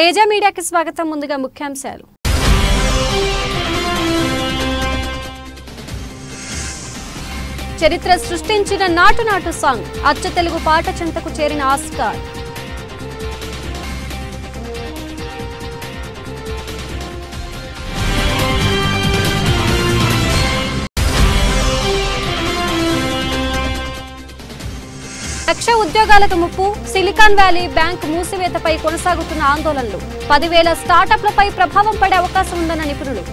తేజ మీడియాకి స్వాగతం ముందుగా ముఖ్యాంశాలు చరిత్ర సృష్టించిన నాటు నాటు సాంగ్ అచ్చ తెలుగు పాట చెంతకు చేరిన ఆస్కార్ లక్ష ఉద్యోగాలకు ముప్పు సిలికాన్ వ్యాలీ బ్యాంక్ మూసివేతపై కొనసాగుతున్న ఆందోళనలు పదివేల స్టార్టప్లపై ప్రభావం పడే అవకాశం ఉందన్న నిపుణులు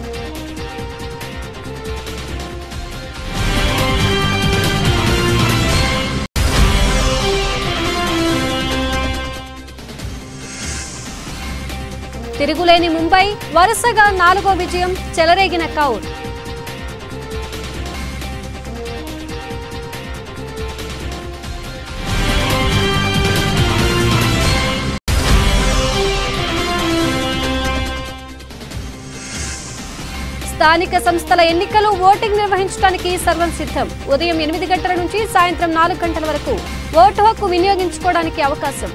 తిరుగులేని ముంబై వరుసగా నాలుగో విజయం చెలరేగిన కౌర్ స్థానిక సంస్థల ఎన్నికలు ఓటింగ్ నిర్వహించడానికి సర్వం సిద్ధం ఉదయం ఎనిమిది గంటల నుంచి సాయంత్రం నాలుగు గంటల వరకు ఓటు హక్కు వినియోగించుకోవడానికి అవకాశం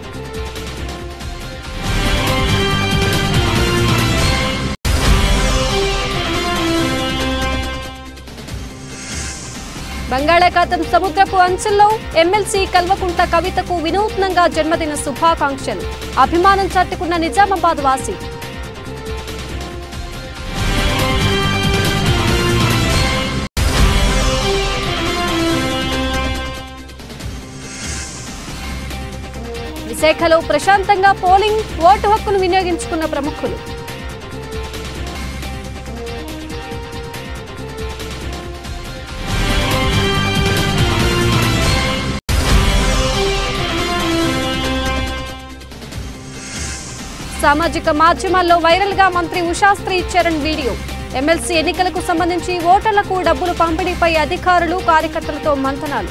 బంగాళాఖాతం సముద్రపు అంచుల్లో ఎమ్మెల్సీ కల్వకుంట కవితకు వినూత్నంగా జన్మదిన శుభాకాంక్షలు అభిమానం చాటుకున్న నిజామాబాద్ వాసి విశాఖలో ప్రశాంతంగా పోలింగ్ ఓటు హక్కును వినియోగించుకున్న ప్రముఖులు సామాజిక మాధ్యమాల్లో వైరల్ గా మంత్రి ఉషాస్త్రి చరణ్ వీడియో ఎమ్మెల్సీ ఎన్నికలకు సంబంధించి ఓటర్లకు డబ్బులు పంపిణీపై అధికారులు కార్యకర్తలతో మంతనాలు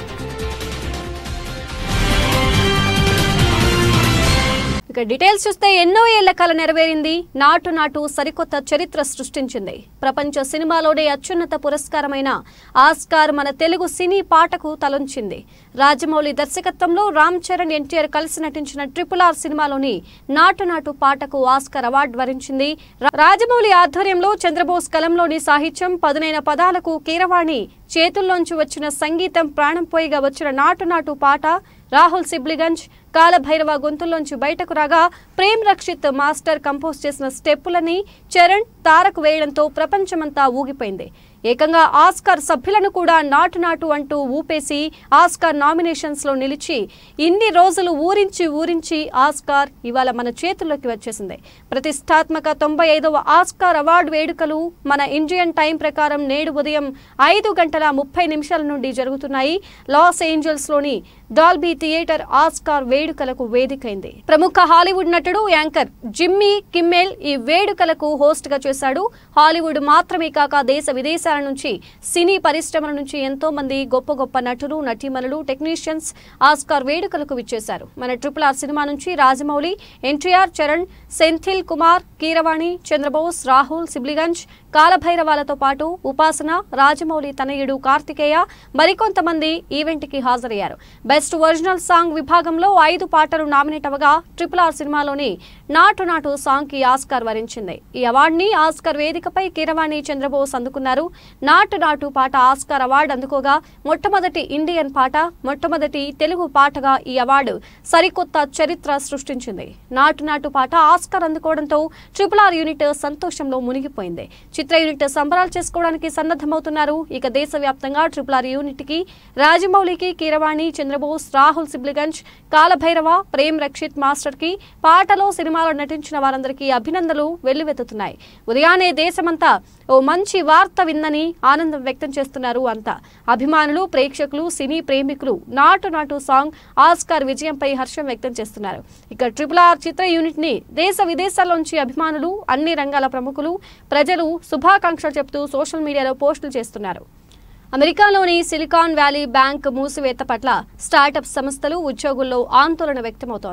ఇక డీటెయిల్స్ చూస్తే ఎన్నో ఏళ్ల కాల నెరవేరింది నాటు నాటు సరికొత్త చరిత్ర సృష్టించింది ప్రపంచ సినిమాలోనే అత్యున్నత పురస్కారమైన ఆస్కార్ మన తెలుగు సినీ పాటకు తలొంచింది రాజమౌళి దర్శకత్వంలో రామ్ చరణ్ ఎన్టీఆర్ కలిసి నటించిన ట్రిపుల్ ఆర్ సినిమాలోని నాటు నాటు పాటకు ఆస్కార్ అవార్డు వరించింది రా- రాజమౌళి ఆధ్వర్యంలో చంద్రబోస్ కలంలోని సాహిత్యం పదునైన పదాలకు కీరవాణి చేతుల్లోంచి వచ్చిన సంగీతం ప్రాణం పోయిగా వచ్చిన నాటు నాటు పాట రాహుల్ సిబ్లిగంజ్ కాలభైరవ గొంతుల్లోంచి బయటకు రాగా ప్రేమ్ రక్షిత్ మాస్టర్ కంపోజ్ చేసిన స్టెప్పులని చరణ్ తారకు వేయడంతో ప్రపంచమంతా ఊగిపోయింది ఏకంగా ఆస్కార్ సభ్యులను కూడా నాటు నాటు అంటూ ఊపేసి ఆస్కార్ నామినేషన్స్ లో నిలిచి ఇన్ని రోజులు ఊరించి ఊరించి ఆస్కార్ ఇవాళ మన చేతుల్లోకి వచ్చేసింది ప్రతిష్టాత్మక తొంభై ఐదవ ఆస్కార్ అవార్డు వేడుకలు మన ఇండియన్ టైం ప్రకారం నేడు ఉదయం ఐదు గంటల ముప్పై నిమిషాల నుండి జరుగుతున్నాయి లాస్ ఏంజల్స్ లోని డాల్బీ థియేటర్ ఆస్కార్ వేడుకలకు వేదికైంది ప్రముఖ హాలీవుడ్ నటుడు యాంకర్ జిమ్మీ కిమ్మెల్ ఈ వేడుకలకు హోస్ట్ గా చేశాడు హాలీవుడ్ మాత్రమే కాక దేశ విదేశాల నుంచి సినీ పరిశ్రమల నుంచి ఎంతో మంది గొప్ప గొప్ప నటులు నటీమణులు టెక్నీషియన్స్ ఆస్కార్ వేడుకలకు విచ్చేశారు మన ట్రిపుల్ ఆర్ సినిమా నుంచి రాజమౌళి ఎన్టీఆర్ చరణ్ సెంథిల్ కుమార్ కీరవాణి చంద్రబోస్ రాహుల్ సిబ్లిగంజ్ కాలభైరవాలతో పాటు ఉపాసన రాజమౌళి తనయుడు కార్తికేయ మరికొంతమంది ఈవెంట్ కి హాజరయ్యారు బెస్ట్ ఒరిజినల్ సాంగ్ విభాగంలో ఐదు పాటలు నామినేట్ అవగా ట్రిపుల్ ఆర్ సినిమాలోని నాటు నాటు సాంగ్ కి ఆస్కార్ వరించింది ఈ అవార్డుని ఆస్కార్ వేదికపై కీరవాణి చంద్రబోస్ అందుకున్నారు నాటు నాటు పాట ఆస్కార్ అవార్డు అందుకోగా మొట్టమొదటి ఇండియన్ పాట మొట్టమొదటి తెలుగు పాటగా ఈ అవార్డు సరికొత్త చరిత్ర సృష్టించింది నాటు నాటు పాట ఆస్కార్ అందుకోవడంతో ట్రిపుల్ ఆర్ యూనిట్ సంతోషంలో మునిగిపోయింది చిత్ర యూనిట్ సంబరాలు చేసుకోవడానికి సన్నద్ధమవుతున్నారు ఇక దేశవ్యాప్తంగా ట్రిపుల్ ఆర్ యూనిట్ కి రాజమౌళికి కీరవాణి చంద్రబోస్ రాహుల్ సిబ్లిగంజ్ కాలభైరవ ప్రేమ్ రక్షిత్ మాస్టర్ కి పాటలో సినిమాలో నటించిన వారందరికీ అభినందనలు వెల్లువెత్తుతున్నాయి ఉదయాన్నే దేశమంతా ఓ మంచి వార్త విందని ఆనందం వ్యక్తం చేస్తున్నారు అంతా అభిమానులు ప్రేక్షకులు సినీ ప్రేమికులు నాటు నాటు సాంగ్ ఆస్కార్ విజయంపై హర్షం వ్యక్తం చేస్తున్నారు ఇక ట్రిపుల్ ఆర్ చిత్ర యూనిట్ ని దేశ విదేశాల్లోంచి అభిమానులు అన్ని రంగాల ప్రముఖులు ప్రజలు శుభాకాంక్షలు చెప్తూ సోషల్ మీడియాలో పోస్టులు చేస్తున్నారు అమెరికాలోని సిలికాన్ వ్యాలీ బ్యాంక్ మూసివేత పట్ల స్టార్టప్ సంస్థలు ఉద్యోగుల్లో ఆందోళన వ్యక్తమవుతోంది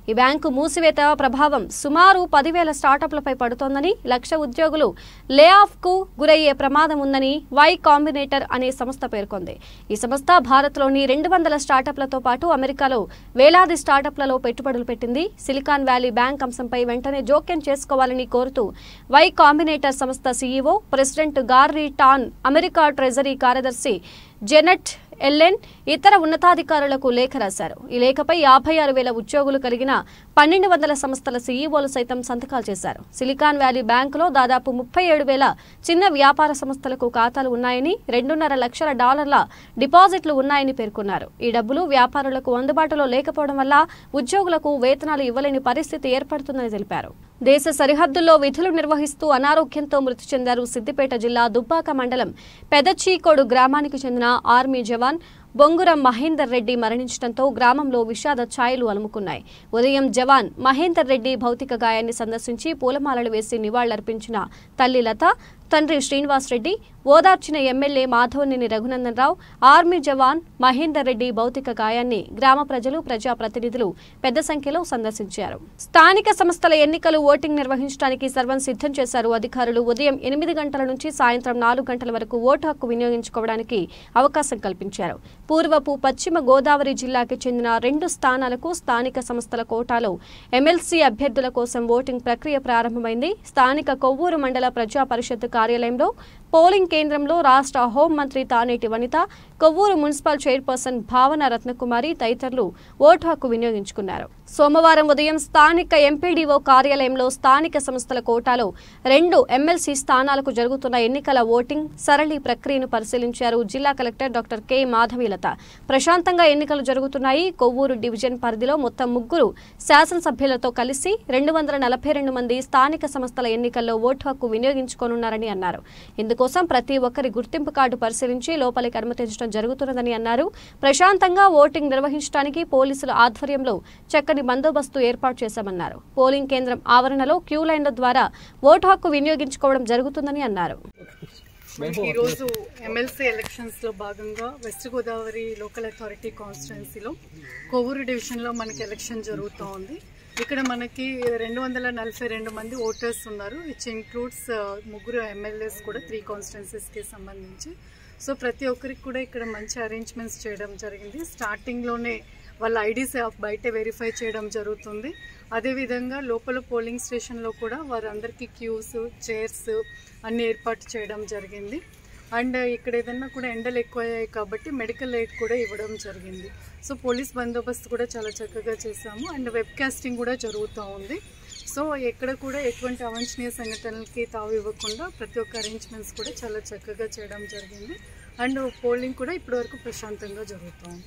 ఈ బ్యాంకు మూసివేత ప్రభావం సుమారు పదివేల స్టార్టప్లపై పడుతోందని లక్ష ఉద్యోగులు లే ఆఫ్కు గురయ్యే ప్రమాదం ఉందని వై కాంబినేటర్ అనే సంస్థ పేర్కొంది ఈ సంస్థ భారత్లోని రెండు వందల స్టార్టప్లతో పాటు అమెరికాలో వేలాది స్టార్టప్లలో పెట్టుబడులు పెట్టింది సిలికాన్ వ్యాలీ బ్యాంక్ అంశంపై వెంటనే జోక్యం చేసుకోవాలని కోరుతూ వై కాంబినేటర్ సంస్థ CEO president Garry Tan America treasury కార్యదర్శి జెనెట్ ఎల్లెన్ ఇతర ఉన్నతాధికారులకు లేఖ రాశారు ఈ లేఖపై యాభై ఆరు వేల ఉద్యోగులు కలిగిన పన్నెండు వందల సంస్థల సీఈఓలు సైతం సంతకాలు చేశారు సిలికాన్ వ్యాలీ బ్యాంకులో దాదాపు ముప్పై ఏడు వేల చిన్న వ్యాపార సంస్థలకు ఖాతాలు ఉన్నాయని రెండున్నర లక్షల డాలర్ల డిపాజిట్లు ఉన్నాయని పేర్కొన్నారు ఈ డబ్బులు వ్యాపారులకు అందుబాటులో లేకపోవడం వల్ల ఉద్యోగులకు వేతనాలు ఇవ్వలేని పరిస్థితి ఏర్పడుతుందని తెలిపారు దేశ సరిహద్దుల్లో విధులు నిర్వహిస్తూ అనారోగ్యంతో మృతి చెందారు సిద్దిపేట జిల్లా దుబ్బాక మండలం పెదచీకోడు గ్రామానికి చెందిన ఆర్మీ జవాన్ బొంగురం మహేందర్ రెడ్డి మరణించడంతో గ్రామంలో విషాద ఛాయలు అలుముకున్నాయి ఉదయం జవాన్ మహేందర్ రెడ్డి భౌతిక గాయాన్ని సందర్శించి పూలమాలలు వేసి నివాళులర్పించిన తల్లి లత తండ్రి శ్రీనివాస్ రెడ్డి ఓదార్చిన ఎమ్మెల్యే మాధవనేని రఘునందన్ రావు ఆర్మీ జవాన్ మహేందర్ రెడ్డి భౌతిక గాయాన్ని గ్రామ ప్రజలు ప్రజాప్రతినిధులు పెద్ద సంఖ్యలో సందర్శించారు స్థానిక సంస్థల ఎన్నికలు ఓటింగ్ నిర్వహించడానికి సర్వం సిద్ధం చేశారు అధికారులు ఉదయం ఎనిమిది గంటల నుంచి సాయంత్రం నాలుగు గంటల వరకు ఓటు హక్కు వినియోగించుకోవడానికి అవకాశం కల్పించారు పూర్వపు పశ్చిమ గోదావరి జిల్లాకి చెందిన రెండు స్థానాలకు స్థానిక సంస్థల కోటాలో ఎమ్మెల్సీ అభ్యర్థుల కోసం ఓటింగ్ ప్రక్రియ ప్రారంభమైంది స్థానిక కొవ్వూరు మండల ప్రజా పరిషత్ కార్యాలయంలో పోలింగ్ కేంద్రంలో రాష్ట్ర హోంమంత్రి తానేటి వనిత కొవ్వూరు మున్సిపల్ చైర్పర్సన్ భావన రత్నకుమారి తదితరులు ఓటు హక్కు వినియోగించుకున్నారు సోమవారం ఉదయం స్థానిక ఎంపీడీఓ కార్యాలయంలో స్థానిక సంస్థల కోటాలో రెండు ఎమ్మెల్సీ స్థానాలకు జరుగుతున్న ఎన్నికల ఓటింగ్ సరళి ప్రక్రియను పరిశీలించారు జిల్లా కలెక్టర్ డాక్టర్ కె మాధవీలత ప్రశాంతంగా ఎన్నికలు జరుగుతున్నాయి కొవ్వూరు డివిజన్ పరిధిలో మొత్తం ముగ్గురు శాసనసభ్యులతో కలిసి రెండు వందల నలభై రెండు మంది స్థానిక సంస్థల ఎన్నికల్లో ఓటు హక్కు వినియోగించుకోనున్నారని అన్నారు ఇందుకోసం ప్రతి ఒక్కరి గుర్తింపు కార్డు పరిశీలించి లోపలికి అనుమతించడం జరుగుతున్నదని అన్నారు ప్రశాంతంగా ఓటింగ్ నిర్వహించడానికి పోలీసుల ఆధ్వర్యంలో చక్కని బందోబస్తు ఏర్పాటు చేశామన్నారు పోలింగ్ కేంద్రం ఆవరణలో క్యూ లైన్ల ద్వారా ఓటు హక్కు వినియోగించుకోవడం జరుగుతుందని అన్నారు మనకి ఈరోజు ఎమ్మెల్సీ ఎలక్షన్స్లో భాగంగా వెస్ట్ గోదావరి లోకల్ అథారిటీ కాన్స్టిట్యున్సీలో కొవ్వూరు డివిజన్లో మనకి ఎలక్షన్ జరుగుతూ ఉంది ఇక్కడ మనకి రెండు వందల నలభై రెండు మంది ఓటర్స్ ఉన్నారు విచ్ ఇంక్లూడ్స్ ముగ్గురు ఎమ్మెల్యేస్ కూడా త్రీ కాన్స్టిట్యున్సీస్కి సంబంధించి సో ప్రతి ఒక్కరికి కూడా ఇక్కడ మంచి అరేంజ్మెంట్స్ చేయడం జరిగింది స్టార్టింగ్లోనే వాళ్ళ ఐడీస్ బయట వెరిఫై చేయడం జరుగుతుంది అదేవిధంగా లోపల పోలింగ్ స్టేషన్లో కూడా వారందరికీ క్యూస్ చైర్స్ అన్ని ఏర్పాటు చేయడం జరిగింది అండ్ ఇక్కడ ఏదన్నా కూడా ఎండలు ఎక్కువ అయ్యాయి కాబట్టి మెడికల్ ఎయిడ్ కూడా ఇవ్వడం జరిగింది సో పోలీస్ బందోబస్తు కూడా చాలా చక్కగా చేశాము అండ్ వెబ్ కాస్టింగ్ కూడా జరుగుతూ ఉంది సో ఎక్కడ కూడా ఎటువంటి అవాంఛనీయ సంఘటనలకి తావు ఇవ్వకుండా ప్రతి ఒక్క అరేంజ్మెంట్స్ కూడా చాలా చక్కగా చేయడం జరిగింది అండ్ పోలింగ్ కూడా ఇప్పటివరకు ప్రశాంతంగా జరుగుతుంది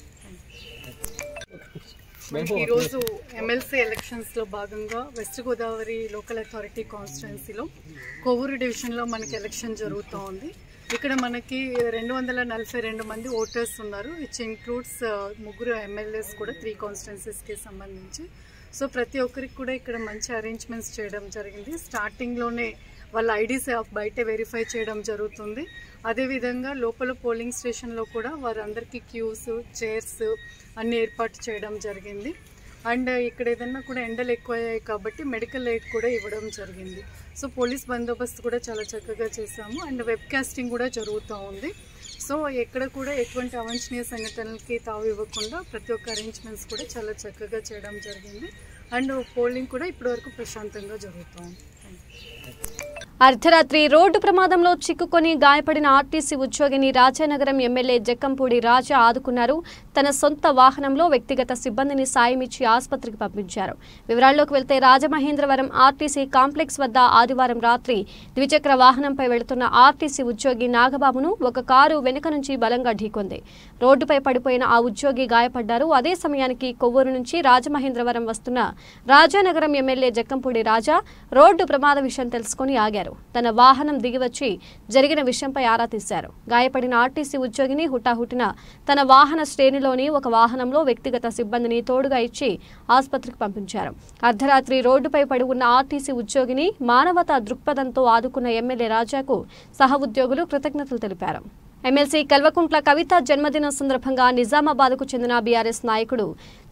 మనకి ఈరోజు ఎమ్మెల్సీ ఎలక్షన్స్లో భాగంగా వెస్ట్ గోదావరి లోకల్ అథారిటీ కాన్స్టిట్యున్సీలో కొవ్వూరు డివిజన్లో మనకి ఎలక్షన్ జరుగుతూ ఉంది ఇక్కడ మనకి రెండు వందల నలభై రెండు మంది ఓటర్స్ ఉన్నారు విచ్ ఇంక్లూడ్స్ ముగ్గురు ఎమ్మెల్యేస్ కూడా త్రీ కాన్స్టిట్యున్సీస్కి సంబంధించి సో ప్రతి ఒక్కరికి కూడా ఇక్కడ మంచి అరేంజ్మెంట్స్ చేయడం జరిగింది స్టార్టింగ్లోనే వాళ్ళ ఐడీస్ బయట వెరిఫై చేయడం జరుగుతుంది అదేవిధంగా లోపల పోలింగ్ స్టేషన్లో కూడా వారందరికీ క్యూస్ చైర్స్ అన్ని ఏర్పాటు చేయడం జరిగింది అండ్ ఇక్కడ ఏదన్నా కూడా ఎండలు ఎక్కువ అయ్యాయి కాబట్టి మెడికల్ ఎయిడ్ కూడా ఇవ్వడం జరిగింది సో పోలీస్ బందోబస్తు కూడా చాలా చక్కగా చేశాము అండ్ వెబ్ కాస్టింగ్ కూడా జరుగుతూ ఉంది సో ఎక్కడ కూడా ఎటువంటి అవాంఛనీయ సంఘటనలకి తావు ఇవ్వకుండా ప్రతి ఒక్క అరేంజ్మెంట్స్ కూడా చాలా చక్కగా చేయడం జరిగింది అండ్ పోలింగ్ కూడా ఇప్పటివరకు ప్రశాంతంగా జరుగుతుంది అర్ధరాత్రి రోడ్డు ప్రమాదంలో చిక్కుకొని గాయపడిన ఆర్టీసీ ఉద్యోగిని రాజానగరం ఎమ్మెల్యే జక్కంపూడి రాజా ఆదుకున్నారు తన సొంత వాహనంలో వ్యక్తిగత సిబ్బందిని సాయం ఇచ్చి ఆసుపత్రికి పంపించారు వివరాల్లోకి వెళ్తే రాజమహేంద్రవరం ఆర్టీసీ కాంప్లెక్స్ వద్ద ఆదివారం రాత్రి ద్విచక్ర వాహనంపై వెళుతున్న ఆర్టీసీ ఉద్యోగి నాగబాబును ఒక కారు వెనుక నుంచి బలంగా ఢీకొంది రోడ్డుపై పడిపోయిన ఆ ఉద్యోగి గాయపడ్డారు అదే సమయానికి కొవ్వూరు నుంచి రాజమహేంద్రవరం వస్తున్న రాజానగరం ఎమ్మెల్యే జక్కంపూడి రాజా రోడ్డు ప్రమాద విషయం తెలుసుకుని ఆగారు తన వాహనం దిగివచ్చి జరిగిన విషయంపై ఆరా తీశారు గాయపడిన ఆర్టీసీ ఉద్యోగిని హుటాహుటిన తన వాహన శ్రేణిలోని ఒక వాహనంలో వ్యక్తిగత సిబ్బందిని తోడుగా ఇచ్చి ఆసుపత్రికి పంపించారు అర్ధరాత్రి రోడ్డుపై పడి ఉన్న ఆర్టీసీ ఉద్యోగిని మానవతా దృక్పథంతో ఆదుకున్న ఎమ్మెల్యే రాజాకు సహ ఉద్యోగులు కృతజ్ఞతలు తెలిపారు ఎమ్మెల్సీ కల్వకుంట్ల కవిత జన్మదినం సందర్భంగా నిజామాబాద్కు చెందిన బీఆర్ఎస్ నాయకుడు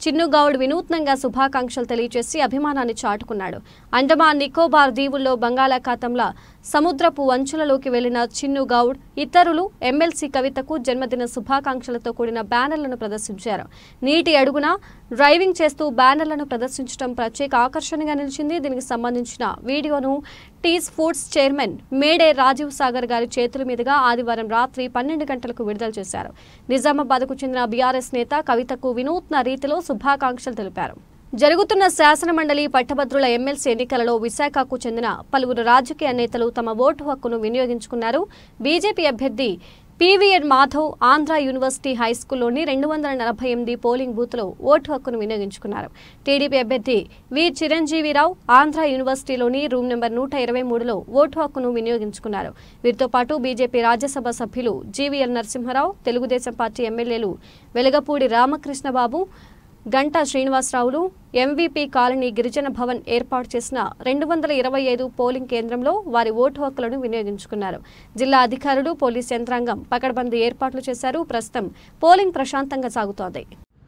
చిన్ను గౌడ్ వినూత్నంగా శుభాకాంక్షలు తెలియజేసి అభిమానాన్ని చాటుకున్నాడు అండమాన్ నికోబార్ దీవుల్లో బంగాళాఖాతంలో సముద్రపు అంచులలోకి వెళ్లిన చిన్ను గౌడ్ ఇతరులు ఎమ్మెల్సీ కవితకు జన్మదిన శుభాకాంక్షలతో కూడిన బ్యానర్లను ప్రదర్శించారు నీటి అడుగున డ్రైవింగ్ చేస్తూ బ్యానర్లను ప్రదర్శించడం ప్రత్యేక ఆకర్షణగా నిలిచింది దీనికి సంబంధించిన వీడియోను TS foods chairman Mede Rajiv Sagar గారి చేతుల మీదుగా ఆదివారం రాత్రి పన్నెండు గంటలకు విడుదల చేశారు నిజామాబాద్కు చెందిన బీఆర్ఎస్ నేత కవితకు వినూత్న రీతిలో శుభాకాంక్షలు తెలిపారు జరుగుతున్న శాసనమండలి పట్టభద్రుల ఎమ్మెల్సీ ఎన్నికలలో విశాఖకు చెందిన పలువురు రాజకీయ నేతలు తమ ఓటు హక్కును వినియోగించుకున్నారు బీజేపీ అభ్యర్థి పీవీఎన్ మాధవ్ ఆంధ్ర యూనివర్సిటీ హైస్కూల్లోని రెండు వందల నలభై ఎనిమిది పోలింగ్ బూత్లో ఓటు హక్కును వినియోగించుకున్నారు టీడీపీ అభ్యర్థి వి చిరంజీవిరావు ఆంధ్ర యూనివర్సిటీలోని రూమ్ నెంబర్ నూట ఇరవై మూడులో ఓటు హక్కును వినియోగించుకున్నారు వీరితో పాటు బీజేపీ రాజ్యసభ సభ్యులు జీవీఎల్ నరసింహారావు తెలుగుదేశం పార్టీ ఎమ్మెల్యేలు వెలగపూడి రామకృష్ణబాబు గంటా శ్రీనివాసరావులు ఎంవీపీ కాలనీ గిరిజన భవన్ ఏర్పాటు చేసిన రెండు వందల ఇరవై ఐదు పోలింగ్ కేంద్రంలో వారి ఓటు హక్కులను వినియోగించుకున్నారు జిల్లా అధికారులు పోలీస్ యంత్రాంగం పకడ్బందీ ఏర్పాట్లు చేశారు ప్రస్తుతం పోలింగ్ ప్రశాంతంగా సాగుతోంది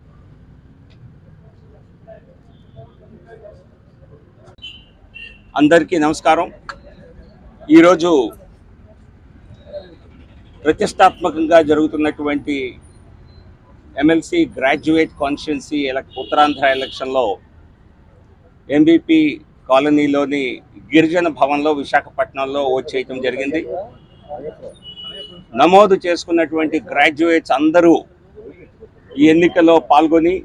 అందరికీ నమస్కారం ఈరోజు ప్రతిష్టాత్మకంగా జరుగుతున్నటువంటి ఎమ్మెల్సీ గ్రాడ్యుయేట్ కాన్స్టిట్యున్సీ ఎలక్ ఉత్తరాంధ్ర ఎలక్షన్లో ఎంబీపీ కాలనీలోని గిరిజన భవన్లో విశాఖపట్నంలో ఓట్ చేయటం జరిగింది నమోదు చేసుకున్నటువంటి గ్రాడ్యుయేట్స్ అందరూ ఈ ఎన్నికల్లో పాల్గొని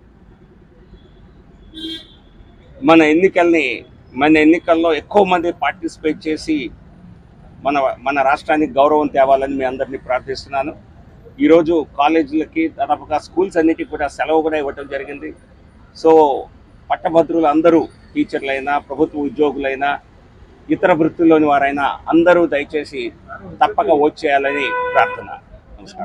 మన ఎన్నికల్ని మన ఎన్నికల్లో ఎక్కువ మంది పార్టిసిపేట్ చేసి మన మన రాష్ట్రానికి గౌరవం తేవాలని మీ అందరినీ ప్రార్థిస్తున్నాను ఈరోజు కాలేజీలకి దాదాపుగా స్కూల్స్ అన్నిటికీ కూడా సెలవు కూడా ఇవ్వటం జరిగింది సో పట్టభద్రులు అందరూ టీచర్లైనా ప్రభుత్వ ఉద్యోగులైనా ఇతర వృత్తుల్లోని వారైనా అందరూ దయచేసి తప్పక ఓట్ చేయాలని ప్రార్థన నమస్కారం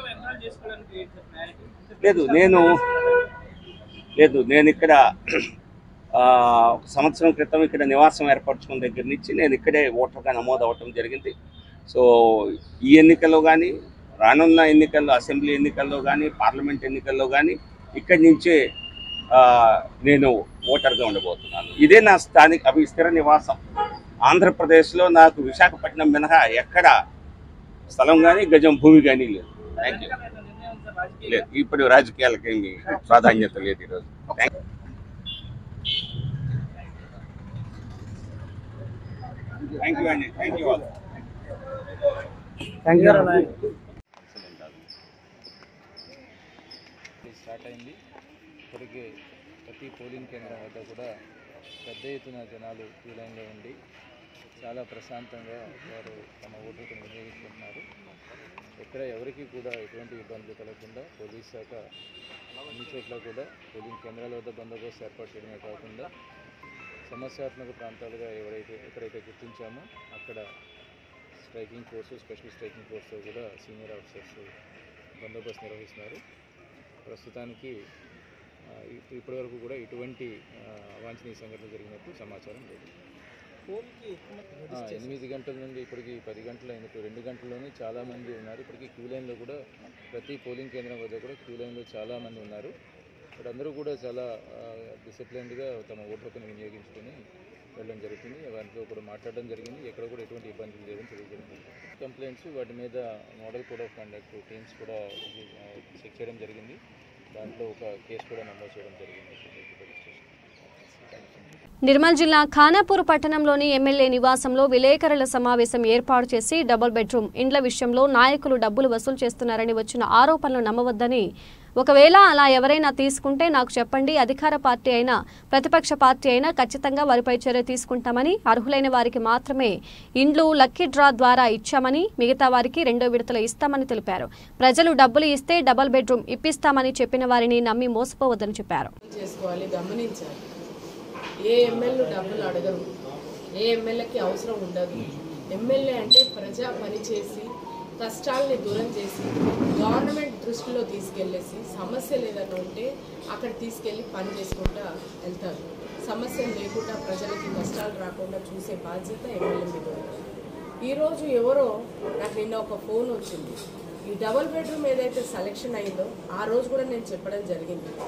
లేదు నేను లేదు నేను ఇక్కడ ఆ, ఒక సంవత్సరం క్రితం ఇక్కడ నివాసం ఏర్పరచుకున్న దగ్గర నుంచి నేను ఇక్కడే ఓటర్గా నమోదు అవ్వటం జరిగింది సో ఈ ఎన్నికల్లో కానీ రానున్న ఎన్నికల్లో అసెంబ్లీ ఎన్నికల్లో కానీ పార్లమెంట్ ఎన్నికల్లో కానీ ఇక్కడి నుంచే ఆ, నేను ఓటర్గా ఉండబోతున్నాను ఇదే నా స్థానిక అవి స్థిర నివాసం ఆంధ్రప్రదేశ్లో నాకు విశాఖపట్నం మినహా ఎక్కడ స్థలం కానీ గజం భూమి కానీ లేదు థ్యాంక్ యూ లేదు ఇప్పుడు రాజకీయాలకి ఏమి ప్రాధాన్యత లేదు ఈరోజు థ్యాంక్ థ్యాంక్ యూ అండి థ్యాంక్ యూ ఆల్ ఇది స్టార్ట్ అయింది ఇప్పటికే ప్రతి పోలింగ్ కేంద్రం వద్ద కూడా పెద్ద ఎత్తున జనాలు క్యూ లైన్లో ఉండి చాలా ప్రశాంతంగా వారు తమ ఓటును వినియోగించుకుంటున్నారు ఎక్కడ ఎవరికి కూడా ఎటువంటి ఇబ్బందులు కలగకుండా పోలీస్ శాఖ అన్ని చోట్ల కూడా పోలింగ్ కేంద్రాల వద్ద బందోబస్తు ఏర్పాటు చేయడమే కాకుండా సమస్యాత్మక ప్రాంతాలుగా ఎవరైతే ఎక్కడైతే గుర్తించామో అక్కడ స్ట్రైకింగ్ ఫోర్సు స్పెషల్ స్ట్రైకింగ్ ఫోర్స్తో కూడా సీనియర్ ఆఫీసర్స్ బందోబస్తు నిర్వహిస్తున్నారు ప్రస్తుతానికి ఆ, ఇప్- ఇప్పటివరకు కూడా ఎటువంటి ఆ, అవాంఛనీయ సంఘటనలు జరిగినట్టు సమాచారం లేదు ఆ, ఎనిమిది గంటల నుండి ఇప్పటికి పది గంటలు అయినట్టు రెండు గంటల్లోనే చాలా మంది ఉన్నారు ఇప్పటికి క్యూ లైన్లో కూడా ప్రతి పోలింగ్ కేంద్రం వద్ద కూడా క్యూ లైన్లో చాలా మంది ఉన్నారు ఇక్కడ అందరూ కూడా చాలా డిసిప్లైన్డ్గా తమ ఓటు హక్కును వినియోగించుకొని వెళ్ళడం జరుగుతుంది వారితో కూడా మాట్లాడడం జరిగింది ఎక్కడ కూడా ఎటువంటి ఇబ్బందులు లేదని తెలియజేయడం కంప్లైంట్స్ వాటి మీద model code of conduct teams కూడా చెక్ చేయడం జరిగింది దాంట్లో ఒక కేసు కూడా నమోదు చేయడం జరిగింది పోలీస్ స్టేషన్ నిర్మల్ జిల్లా ఖానాపూర్ పట్టణంలోని ఎమ్మెల్యే నివాసంలో విలేకరుల సమావేశం ఏర్పాటు చేసి డబుల్ బెడ్రూమ్ ఇండ్ల విషయంలో నాయకులు డబ్బులు వసూలు చేస్తున్నారని వచ్చిన ఆరోపణలు నమ్మవద్దని ఒకవేళ అలా ఎవరైనా తీసుకుంటే నాకు చెప్పండి అధికార పార్టీ అయినా ప్రతిపక్ష పార్టీ అయినా ఖచ్చితంగా వారిపై చర్య తీసుకుంటామని అర్హులైన వారికి మాత్రమే ఇండ్లు లక్కీ డ్రా ద్వారా ఇచ్చామని మిగతా వారికి రెండో విడతలు ఇస్తామని తెలిపారు ప్రజలు డబ్బులు ఇస్తే డబుల్ బెడ్రూమ్ ఇప్పిస్తామని చెప్పిన వారిని నమ్మి మోసపోవద్దని చెప్పారు చేసుకోవాలి గమనించాలి ఏ ఎమ్మెల్యే డబ్బులు అడగరు ఏ ఎమ్మెల్యేకి అవసరం ఉండదు ఎమ్మెల్యే అంటే ప్రజా పని చేసి కష్టాలని దూరం చేసి గవర్నమెంట్ దృష్టిలో తీసుకెళ్ళేసి సమస్యలు ఏదైనా ఉంటే అక్కడ తీసుకెళ్ళి పని చేసుకుంటా వెళ్తారు సమస్యలు లేకుండా ప్రజలకి కష్టాలు రాకుండా చూసే బాధ్యత ఎమ్మెల్యే మీద ఉంది ఈరోజు ఎవరో నాకు నిన్న ఒక ఫోన్ వచ్చింది ఈ డబుల్ బెడ్రూమ్ ఏదైతే సెలెక్షన్ అయిందో ఆ రోజు కూడా నేను చెప్పడం జరిగింది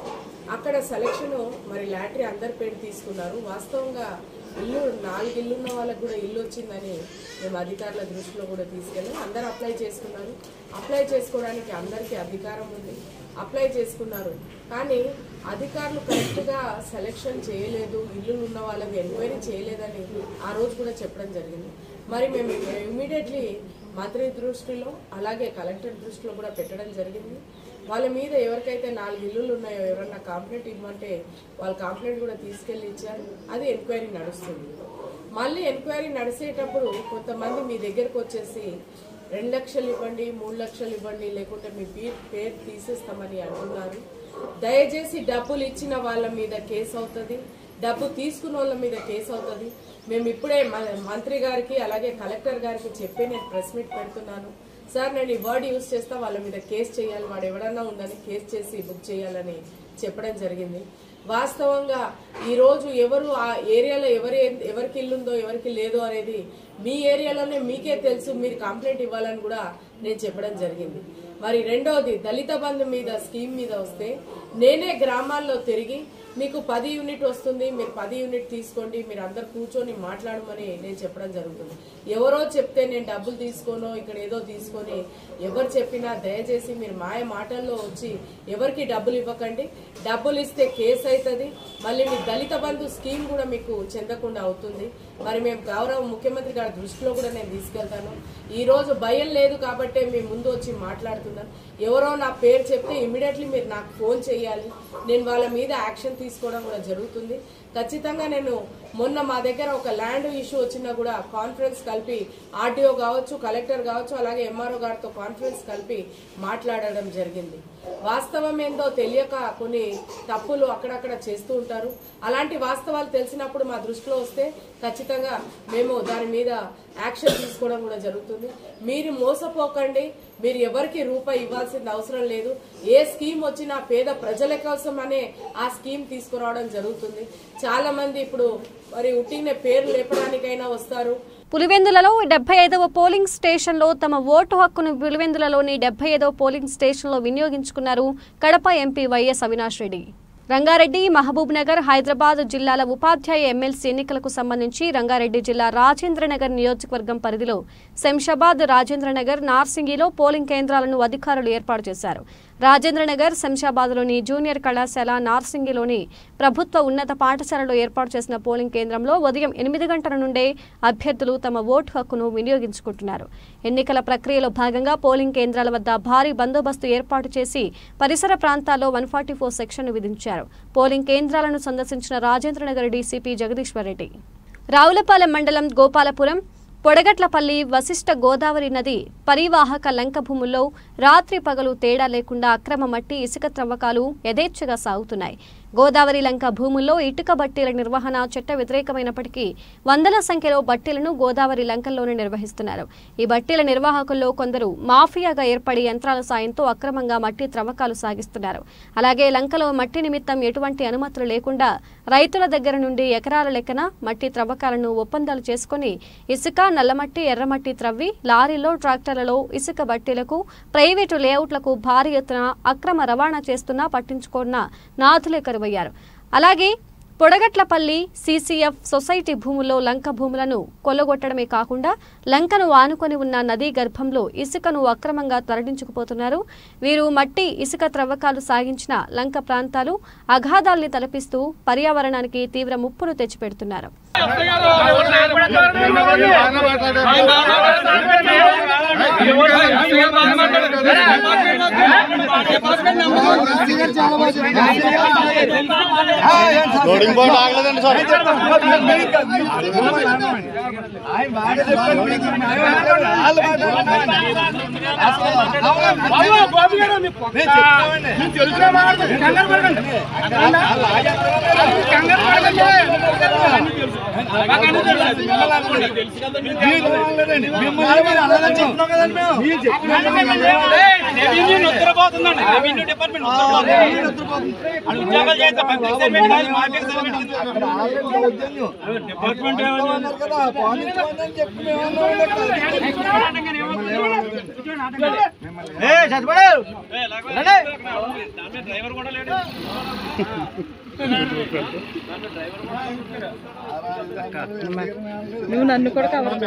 అక్కడ సెలక్షన్ మరి లాటరీ అందరి పేరు తీసుకున్నారు వాస్తవంగా ఇల్లు నాలుగు ఇల్లు ఉన్న వాళ్ళకి కూడా ఇల్లు వచ్చిందని మేము అధికారుల దృష్టిలో కూడా తీసుకెళ్ళాం అందరు అప్లై చేసుకున్నారు అప్లై చేసుకోవడానికి అందరికీ అధికారం ఉంది అప్లై చేసుకున్నారు కానీ అధికారులు కరెక్ట్గా సెలెక్షన్ చేయలేదు ఇల్లు ఉన్న వాళ్ళకి ఎంక్వైరీ చేయలేదని ఆ రోజు కూడా చెప్పడం జరిగింది మరి మేము ఇమీడియట్లీ మంత్రి దృష్టిలో అలాగే కలెక్టర్ దృష్టిలో కూడా పెట్టడం జరిగింది వాళ్ళ మీద ఎవరికైతే నాలుగు ఇల్లులు ఉన్నాయో ఎవరన్నా కంప్లైంట్ ఇవ్వమంటే వాళ్ళ కంప్లైంట్ కూడా తీసుకెళ్ళి ఇచ్చారు అది ఎంక్వైరీ నడుస్తుంది మళ్ళీ ఎంక్వైరీ నడిచేటప్పుడు కొంతమంది మీ దగ్గరకు వచ్చేసి రెండు లక్షలు ఇవ్వండి మూడు లక్షలు ఇవ్వండి లేకుంటే మీ పే- పేరు తీసేస్తామని అంటున్నారు దయచేసి డబ్బులు ఇచ్చిన వాళ్ళ మీద కేసు అవుతుంది డబ్బు తీసుకున్న వాళ్ళ మీద కేసు అవుతుంది మేము ఇప్పుడే మ- మంత్రి గారికి అలాగే కలెక్టర్ గారికి చెప్పి నేను ప్రెస్ మీట్ పెడుతున్నాను సార్ నేను ఈ వర్డ్ యూజ్ చేస్తా వాళ్ళ మీద కేసు చేయాలి వాడు ఎవడన్నా ఉందని కేసు చేసి బుక్ చేయాలని చెప్పడం జరిగింది వాస్తవంగా ఈ రోజు ఎవరు ఆ ఏరియాలో ఎవరి ఎవరికి ఇల్లుందో ఎవరికి లేదో అనేది మీ ఏరియాలోనే మీకే తెలుసు మీరు కంప్లైంట్ ఇవ్వాలని కూడా నేను చెప్పడం జరిగింది మరి రెండోది దళిత బంధు మీద స్కీమ్ మీద వస్తే నేనే గ్రామాల్లో తిరిగి మీకు పది యూనిట్ వస్తుంది మీరు పది యూనిట్ తీసుకోండి మీరు అందరు కూర్చొని మాట్లాడమని నేను చెప్పడం జరుగుతుంది ఎవరో చెప్తే నేను డబ్బులు తీసుకోనో ఇక్కడ ఏదో తీసుకొని ఎవరు చెప్పినా దయచేసి మీరు మాయ మాటల్లో వచ్చి ఎవరికి డబ్బులు ఇవ్వకండి డబ్బులు ఇస్తే కేసు అవుతుంది మళ్ళీ మీ దళిత బంధు స్కీమ్ కూడా మీకు చెందకుండా అవుతుంది మరి మేము గౌరవ ముఖ్యమంత్రి గారి దృష్టిలో కూడా నేను తీసుకెళ్తాను ఈ రోజు భయం లేదు కాబట్టే మీ ముందు వచ్చి మాట్లాడుతున్నాను ఎవరో నా పేరు చెప్తే ఇమీడియట్లీ మీరు నాకు ఫోన్ చేయాలి నేను వాళ్ళ మీద యాక్షన్ తీసుకోవడం కూడా జరుగుతుంది ఖచ్చితంగా నేను మొన్న మా దగ్గర ఒక ల్యాండ్ ఇష్యూ వచ్చినా కూడా కాన్ఫరెన్స్ కలిపి ఆర్టీఓ కావచ్చు కలెక్టర్ కావచ్చు అలాగే ఎంఆర్ఓ గారితో కాన్ఫరెన్స్ కలిపి మాట్లాడడం జరిగింది వాస్తవం ఏందో తెలియక కొన్ని తప్పులు అక్కడక్కడ చేస్తూ ఉంటారు అలాంటి వాస్తవాలు తెలిసినప్పుడు మా దృష్టిలో వస్తే ఖచ్చితంగా మేము దాని మీద యాక్షన్ తీసుకోవడం కూడా జరుగుతుంది మీరు మోసపోకండి మీరు ఎవరికి రూపాయి ఇవ్వాల్సిన అవసరం లేదు ఏ స్కీమ్ వచ్చినా పేద ప్రజల కోసం అనే ఆ స్కీమ్ తీసుకురావడం జరుగుతుంది చాలా మంది ఇప్పుడు మరి ఉట్టిన పేరు లేపడానికైనా వస్తారు పులివెందులలో డెబ్బై ఐదవ పోలింగ్ స్టేషన్లో తమ ఓటు హక్కును పులివెందులలోని డెబ్బై ఐదవ పోలింగ్ స్టేషన్లో వినియోగించుకున్నారు కడప ఎంపీ వైఎస్ అవినాష్ రెడ్డి రంగారెడ్డి మహబూబ్ నగర్ హైదరాబాద్ జిల్లాల ఉపాధ్యాయ ఎమ్మెల్సీ ఎన్నికలకు సంబంధించి రంగారెడ్డి జిల్లా రాజేంద్రనగర్ నియోజకవర్గం పరిధిలో శంషాబాద్ రాజేంద్రనగర్ నార్సింగిలో పోలింగ్ కేంద్రాలను అధికారులు ఏర్పాటు చేశారు రాజేంద్రనగర్ శంషాబాద్లోని జూనియర్ కళాశాల నార్సింగిలోని ప్రభుత్వ ఉన్నత పాఠశాలలో ఏర్పాటు చేసిన పోలింగ్ కేంద్రంలో ఉదయం ఎనిమిది గంటల నుండే అభ్యర్థులు తమ ఓటు హక్కును వినియోగించుకుంటున్నారు ఎన్నికల ప్రక్రియలో భాగంగా పోలింగ్ కేంద్రాల వద్ద భారీ బందోబస్తు ఏర్పాటు చేసి పరిసర ప్రాంతాల్లో వన్ ఫార్టీ ఫోర్ సెక్షన్ విధించారు పోలింగ్ కేంద్రాలను సందర్శించిన రాజేంద్రనగర్ డీసీపీ జగదీశ్వర్ రెడ్డి రావులపాలెం మండలం గోపాలపురం పొడగట్లపల్లి వశిష్ట గోదావరి నది పరివాహక లంక భూముల్లో రాత్రి పగలు తేడా లేకుండా అక్రమ మట్టి ఇసుక త్రవ్వకాలు యథేచ్ఛగా సాగుతున్నాయి గోదావరి లంక భూముల్లో ఇటుక బట్టీల నిర్వహణ చట్ట వ్యతిరేకమైనప్పటికీ వందల సంఖ్యలో బట్టీలను గోదావరి లంకల్లోనే నిర్వహిస్తున్నారు ఈ బట్టీల నిర్వాహకుల్లో కొందరు మాఫియాగా ఏర్పడి యంత్రాల సాయంతో అక్రమంగా మట్టి త్రవ్వకాలు సాగిస్తున్నారు అలాగే లంకలో మట్టి నిమిత్తం ఎటువంటి అనుమతులు లేకుండా రైతుల దగ్గర నుండి ఎకరాల లెక్కన మట్టి త్రవ్వకాలను ఒప్పందాలు చేసుకుని ఇసుక నల్లమట్టి ఎర్రమట్టి త్రవ్వి లారీలో ట్రాక్టర్లలో ఇసుక బట్టీలకు ప్రైవేటు లేఅవుట్లకు భారీ ఎత్తున అక్రమ రవాణా చేస్తున్నా పట్టించుకున్న నాథులే కరువయ్యారు అలాగే పొడగట్లపల్లి సీసీఎఫ్ సొసైటీ భూముల్లో లంక భూములను కొల్లగొట్టడమే కాకుండా లంకను ఆనుకొని ఉన్న నదీ గర్భంలో ఇసుకను అక్రమంగా తరలించుకుపోతున్నారు వీరు మట్టి ఇసుక త్రవ్వకాలు సాగించిన లంక ప్రాంతాలు అగాధాల్ని తలపిస్తూ పర్యావరణానికి తీవ్ర ముప్పును తెచ్చిపెడుతున్నారు లోడింగ్ బోర్డు ఆగలేదండి సార్ మిమ్మల్ని రెవెన్యూ నిద్రపోతుందండి రెవెన్యూ డిపార్ట్మెంట్ నిద్రపోతుంది అది ఉద్యోగాలు చేస్తే పబ్లిక్ సర్వెంట్ కాదు మార్కెట్ సర్వెంట్ డిపార్ట్మెంట్ డ్రైవర్ కూడా లేడు నువ్వు నన్ను కూడా కవర్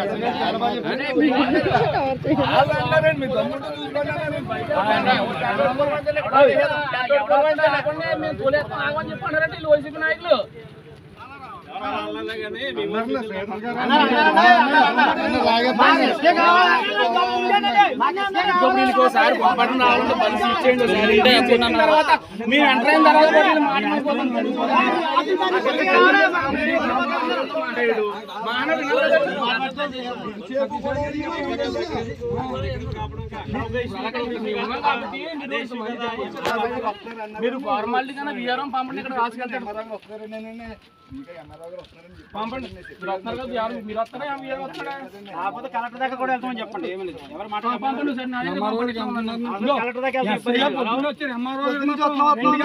ఒకసారి పొరపాటు రావాలంటే బలిసి ఇచ్చేయండి తర్వాత మేము ఎంటర్ అయిన తర్వాత కూడా వీళ్ళు మాట్లాడుకోవాలి. మీరు ఫార్మాలిటీ కన్నా విఆర్ఎం పంపండి ఇక్కడ రాసుకెళ్తాడు పంపండి మీరు వస్తున్నారు కదా విఆర్ఎం మీరు వస్తారా విఆర్ఎం వస్తాడా కాకపోతే కలెక్టర్ దగ్గర కూడా వెళ్తామని చెప్పండి ఏమి లేదు ఎవరు మాట్లాడారు పంపండి సార్ నాయన పంపండి. కలెక్టర్ దగ్గర వెళ్తాం పొద్దున్న వచ్చారు ఎంఆర్ఓ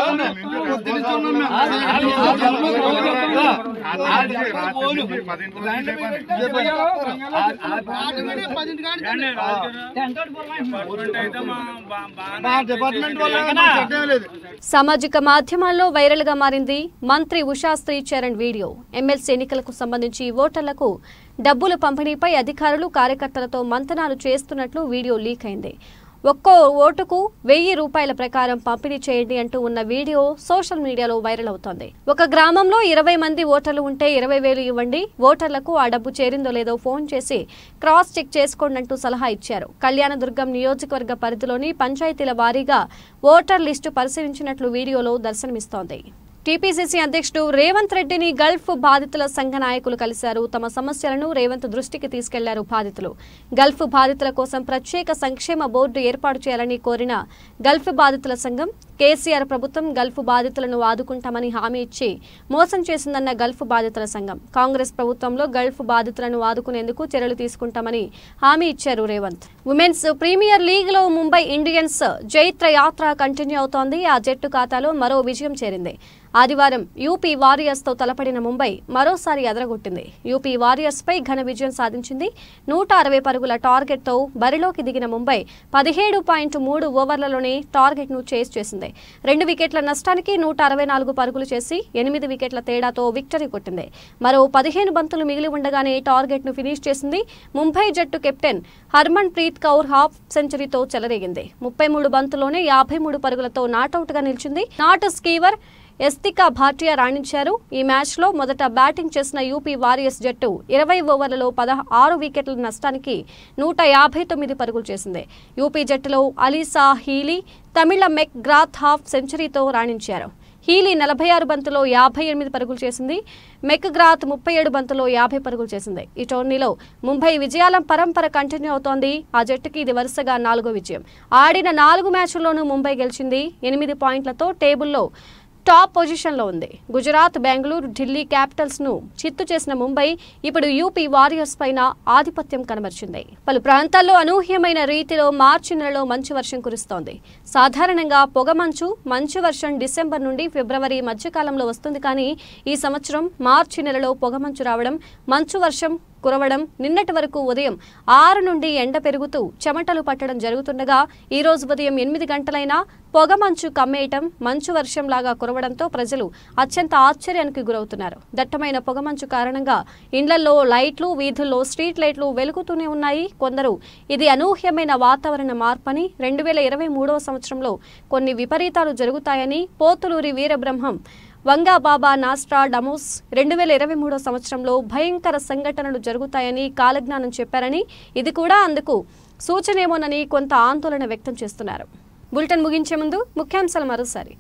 సామాజిక మాధ్యమాల్లో వైరల్ గా మారింది మంత్రి ఉషా శ్రీచరణ్ వీడియో ఎమ్మెల్సీ ఎన్నికలకు సంబంధించి ఓటర్లకు డబ్బుల పంపిణీపై అధికారులు కార్యకర్తలతో మంతనాలు చేస్తున్నట్లు వీడియో లీక్ అయింది ఒక్కో ఓటుకు వెయ్యి రూపాయల ప్రకారం పంపిణీ చేయండి అంటూ ఉన్న వీడియో సోషల్ మీడియాలో వైరల్ అవుతోంది ఒక గ్రామంలో ఇరవై మంది ఓటర్లు ఉంటే ఇరవై వేలు ఇవ్వండి ఓటర్లకు ఆ డబ్బు చేరిందో లేదో ఫోన్ చేసి క్రాస్ చెక్ చేసుకోండి అంటూ సలహా ఇచ్చారు కళ్యాణదుర్గం నియోజకవర్గ పరిధిలోని పంచాయతీల వారీగా ఓటర్ లిస్టు పరిశీలించినట్లు వీడియోలో దర్శనమిస్తోంది టీపీసీసీ అధ్యక్షుడు రేవంత్ రెడ్డిని గల్ఫ్ బాధితుల సంఘ నాయకులు కలిశారు తమ సమస్యలను రేవంత్ దృష్టికి తీసుకెళ్లారు బాధితులు గల్ఫ్ బాధితుల కోసం ప్రత్యేక సంక్షేమ బోర్డు ఏర్పాటు చేయాలని కోరిన గల్ఫ్ బాధితుల సంఘం కేసీఆర్ ప్రభుత్వం గల్ఫ్ బాధితులను ఆదుకుంటామని హామీ ఇచ్చి మోసం చేసిందన్న గల్ఫ్ బాధితుల సంఘం కాంగ్రెస్ ప్రభుత్వంలో గల్ఫ్ బాధితులను ఆదుకునేందుకు చర్యలు తీసుకుంటామని హామీ ఇచ్చారు రేవంత్ ఉమెన్స్ ప్రీమియర్ లీగ్ లో ముంబై ఇండియన్స్ జైత్ర యాత్ర కంటిన్యూ అవుతోంది ఆ జట్టు ఖాతాలో మరో విజయం చేరింది ఆదివారం యూపీ వారియర్స్ తో తలపడిన ముంబై మరోసారి అదరగొట్టింది యూపీ వారియర్స్ పై ఘన విజయం సాధించింది నూట అరవై పరుగుల టార్గెట్ తో బరిలోకి దిగిన ముంబై పదిహేడు పాయింట్ మూడు ఓవర్లలోనే టార్గెట్ ను చేస్ చేసింది రెండు వికెట్ల నష్టానికి నూట అరవై నాలుగు పరుగులు చేసి ఎనిమిది వికెట్ల తేడాతో విక్టరీ కొట్టింది మరో పదిహేను బంతులు మిగిలి ఉండగానే టార్గెట్ ను ఫినిష్ చేసింది ముంబై జట్టు captain Harmanpreet Kaur half సెంచరీతో చెలరేగింది ముప్పై మూడు బంతుల్లోనే యాభై మూడు పరుగులతో నాటౌట్ గా నిలిచింది నాట్ స్కీవర్ ఎస్తికా భాటియా రాణించారు ఈ మ్యాచ్లో మొదట బ్యాటింగ్ చేసిన యూపీ వారియర్స్ జట్టు ఇరవై ఓవర్లలో పదహారు వికెట్ల నష్టానికి నూట యాభై తొమ్మిది పరుగులు చేసింది యూపీ జట్టులో అలీసా హీలీ తమిళ మెక్ గ్రాత్ హాఫ్ సెంచరీతో రాణించారు హీలీ నలభై ఆరు బంతులో యాభై ఎనిమిది పరుగులు చేసింది మెక్ గ్రాత్ ముప్పై ఏడు బంతులో యాభై పరుగులు చేసింది ఈ టోర్నీలో ముంబై విజయాల పరంపర కంటిన్యూ అవుతోంది ఆ జట్టుకి ఇది వరుసగా నాలుగో విజయం ఆడిన నాలుగు మ్యాచ్ల్లోనూ ముంబై గెలిచింది ఎనిమిది పాయింట్లతో టేబుల్లో టాప్ పొజిషన్లో ఉంది గుజరాత్ బెంగళూరు ఢిల్లీ క్యాపిటల్స్ ను చిత్తు చేసిన ముంబై ఇప్పుడు యూపీ వారియర్స్ పైన ఆధిపత్యం కనబరిచింది పలు ప్రాంతాల్లో అనూహ్యమైన రీతిలో మార్చి నెలలో మంచు వర్షం కురుస్తోంది సాధారణంగా పొగమంచు మంచు వర్షం డిసెంబర్ నుండి ఫిబ్రవరి మధ్యకాలంలో వస్తుంది కానీ ఈ సంవత్సరం మార్చి నెలలో పొగమంచు రావడం మంచు వర్షం కురవడం నిన్నటి వరకు ఉదయం ఆరు నుండి ఎండ పెరుగుతూ చెమటలు పట్టడం జరుగుతుండగా ఈ రోజు ఉదయం ఎనిమిది గంటలైనా పొగ మంచు కమ్మేయటం మంచు వర్షంలాగా కురవడంతో ప్రజలు అత్యంత ఆశ్చర్యానికి గురవుతున్నారు దట్టమైన పొగమంచు కారణంగా ఇండ్లలో లైట్లు వీధుల్లో స్ట్రీట్ లైట్లు వెలుగుతూనే ఉన్నాయి కొందరు ఇది అనూహ్యమైన వాతావరణ మార్పని రెండు వేల ఇరవై మూడవ సంవత్సరంలో కొన్ని విపరీతాలు జరుగుతాయని పోతులూరి వీరబ్రహ్మం వంగాబాబా నాస్ట్రా డమోస్ రెండు వేల ఇరవై మూడో సంవత్సరంలో భయంకర సంఘటనలు జరుగుతాయని కాలజ్ఞానం చెప్పారని ఇది కూడా అందుకు సూచనేమోనని కొంత ఆందోళన వ్యక్తం చేస్తున్నారు బులెటిన్ ముగించే ముందు ముఖ్యాంశాలు మరోసారి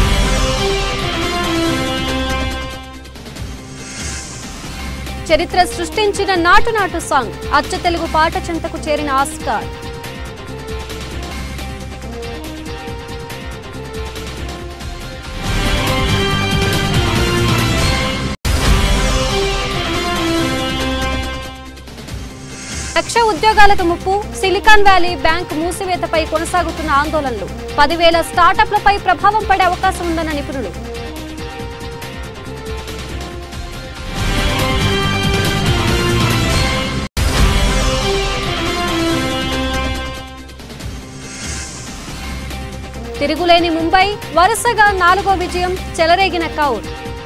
చరిత్ర సృష్టించిన నాటు నాటు సాంగ్ అచ్చ తెలుగు పాట చెంతకు చేరిన ఆస్కార్ లక్ష ఉద్యోగాలకు ముప్పు సిలికాన్ వ్యాలీ బ్యాంక్ మూసివేతపై కొనసాగుతున్న ఆందోళనలు పదివేల స్టార్టప్లపై ప్రభావం పడే అవకాశం ఉందన్న నిపుణులు తిరుగులేని ముంబై వరుసగా నాలుగో విజయం చెలరేగిన కౌర్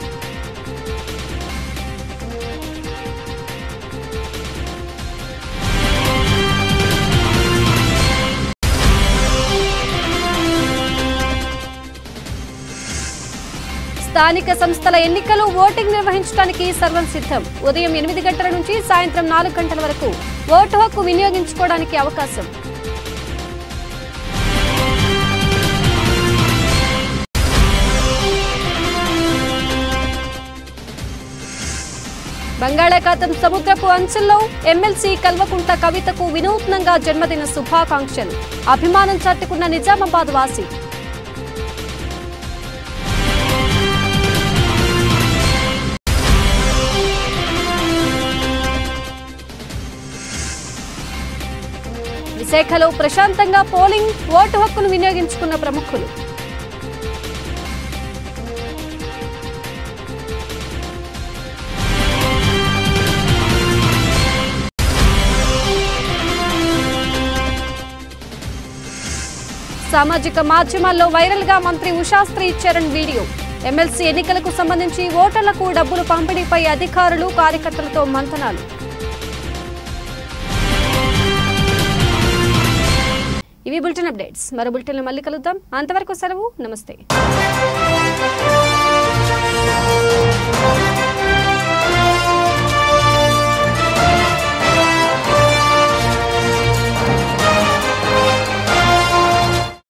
స్థానిక సంస్థల ఎన్నికలు ఓటింగ్ నిర్వహించడానికి సర్వం సిద్ధం ఉదయం ఎనిమిది గంటల నుంచి సాయంత్రం నాలుగు గంటల వరకు ఓటు హక్కు వినియోగించుకోవడానికి అవకాశం బంగాళాఖాతం సముద్రపు అంచుల్లో ఎమ్మెల్సీ కల్వకుంట కవితకు వినూత్నంగా జన్మదిన శుభాకాంక్షలు అభిమానం చాటుకున్న నిజామాబాద్ వాసి విశాఖలో ప్రశాంతంగా పోలింగ్ ఓటు హక్కును వినియోగించుకున్న ప్రముఖులు సామాజిక మాధ్యమాల్లో వైరల్ గా మంత్రి ఉషాస్త్రి చరణ్ వీడియో ఎమ్మెల్సీ ఎన్నికలకు సంబంధించి ఓటర్లకు డబ్బులు పంపిణీపై అధికారులు కార్యకర్తలతో మంతనాలు ఇవి బులెటిన్ అప్డేట్స్ మరో బులెటిన్లో మళ్ళీ కలుద్దాం అంతవరకు సెలవు నమస్తే